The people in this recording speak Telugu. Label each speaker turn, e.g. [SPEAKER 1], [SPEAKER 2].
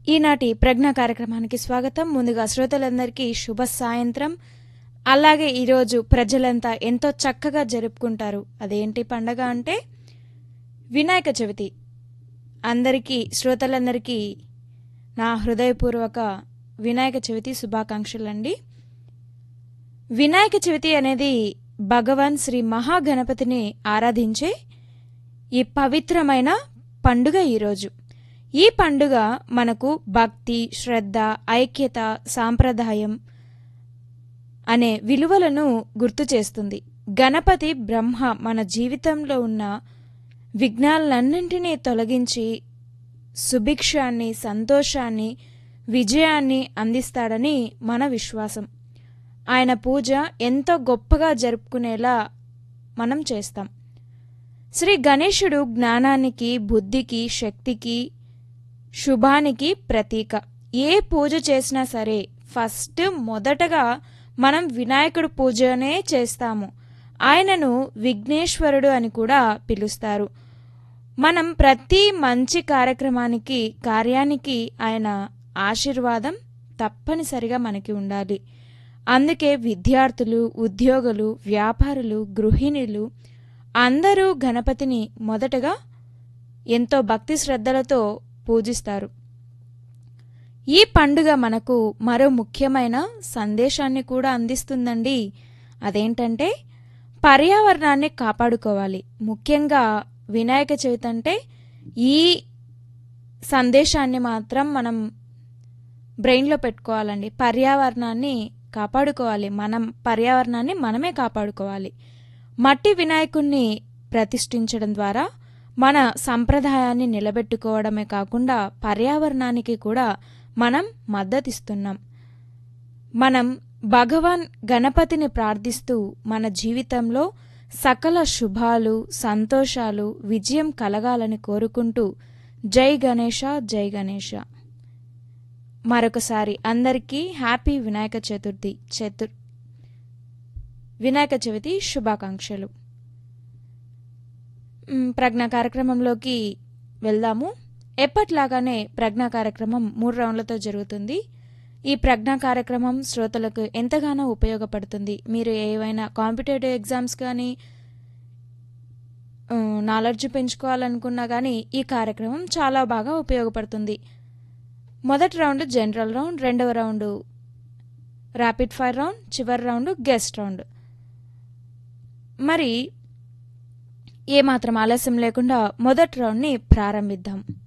[SPEAKER 1] ఈనాటి ప్రజ్ఞ కార్యక్రమానికి స్వాగతం ముందుగా శ్రోతలందరికీ శుభ సాయంత్రం అలాగే ఈరోజు ప్రజలంతా ఎంతో చక్కగా జరుపుకుంటారు అదేంటి పండగ అంటే వినాయక చవితి అందరికీ శ్రోతలందరికీ నా హృదయపూర్వక వినాయక చవితి శుభాకాంక్షలండి వినాయక చవితి అనేది భగవాన్ శ్రీ మహాగణపతిని ఆరాధించే ఈ పవిత్రమైన పండుగ ఈరోజు ఈ పండుగ మనకు భక్తి శ్రద్ధ ఐక్యత సాంప్రదాయం అనే విలువలను గుర్తు చేస్తుంది గణపతి బ్రహ్మ మన జీవితంలో ఉన్న విఘ్నాలన్నింటినీ తొలగించి సుభిక్షాన్ని సంతోషాన్ని విజయాన్ని అందిస్తాడని మన విశ్వాసం ఆయన పూజ ఎంతో గొప్పగా జరుపుకునేలా మనం చేస్తాం శ్రీ గణేశుడు జ్ఞానానికి బుద్ధికి శక్తికి శుభానికి ప్రతీక ఏ పూజ చేసినా సరే ఫస్ట్ మొదటగా మనం వినాయకుడు పూజనే చేస్తాము ఆయనను విఘ్నేశ్వరుడు అని కూడా పిలుస్తారు మనం ప్రతి మంచి కార్యక్రమానికి కార్యానికి ఆయన ఆశీర్వాదం తప్పనిసరిగా మనకి ఉండాలి అందుకే విద్యార్థులు ఉద్యోగులు వ్యాపారులు గృహిణులు అందరూ గణపతిని మొదటగా ఎంతో భక్తి శ్రద్ధలతో పూజిస్తారు ఈ పండుగ మనకు మరో ముఖ్యమైన సందేశాన్ని కూడా అందిస్తుందండి అదేంటంటే పర్యావరణాన్ని కాపాడుకోవాలి ముఖ్యంగా వినాయక చవితి అంటే ఈ సందేశాన్ని మాత్రం మనం బ్రెయిన్లో పెట్టుకోవాలండి పర్యావరణాన్ని కాపాడుకోవాలి మనం పర్యావరణాన్ని మనమే కాపాడుకోవాలి మట్టి వినాయకుణ్ణి ప్రతిష్ఠించడం ద్వారా మన సంప్రదాయాన్ని నిలబెట్టుకోవడమే కాకుండా పర్యావరణానికి కూడా మనం మద్దతిస్తున్నాం మనం భగవాన్ గణపతిని ప్రార్థిస్తూ మన జీవితంలో సకల శుభాలు సంతోషాలు విజయం కలగాలని కోరుకుంటూ జై గణేష జై గణేష మరొకసారి అందరికీ హ్యాపీ వినాయక చతుర్థి చతుర్ వినాయక చవితి శుభాకాంక్షలు మ్, ప్రజ్ఞ కార్యక్రమంలోకి వెళ్దాము ఎప్పట్లాగానే ప్రజ్ఞ కార్యక్రమం మూడు రౌండ్లతో జరుగుతుంది ఈ ప్రజ్ఞ కార్యక్రమం శ్రోతలకు ఎంతగానో ఉపయోగపడుతుంది మీరు ఏవైనా కాంపిటేటివ్ ఎగ్జామ్స్ కానీ నాలెడ్జ్ పెంచుకోవాలనుకున్నా కానీ ఈ కార్యక్రమం చాలా బాగా ఉపయోగపడుతుంది మొదటి రౌండ్ జనరల్ రౌండ్ రెండవ రౌండ్ ర్యాపిడ్ ఫైర్ రౌండ్ చివరి రౌండ్ గెస్ట్ రౌండ్ మరి ఏమాత్రం ఆలస్యం లేకుండా మొదటి రౌండ్ని ప్రారంభిద్దాం